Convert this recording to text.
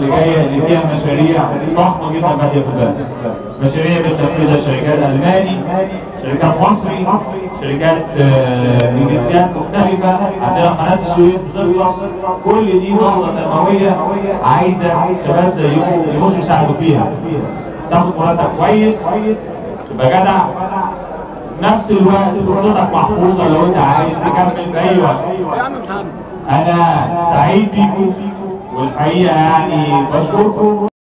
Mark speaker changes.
Speaker 1: اللي جايه اللي فيها مشاريع ضخمه جدا باديه بالبلد. مشاريع بتنفذها شركات الماني، شركات مصري، شركات آه، من جنسيات مختلفه، عندنا قناه السويس بتخلص، كل دي نقطه تنمويه عايزه شباب زيكم يخشوا يساعدوا فيها. تاخد مرتب كويس، تبقى جدع، في نفس الوقت فرصتك محفوظه لو انت عايز تكمل في اي وقت.
Speaker 2: يا عم محمد
Speaker 1: انا سعيد بيكم والحقيقه يعني بشكركم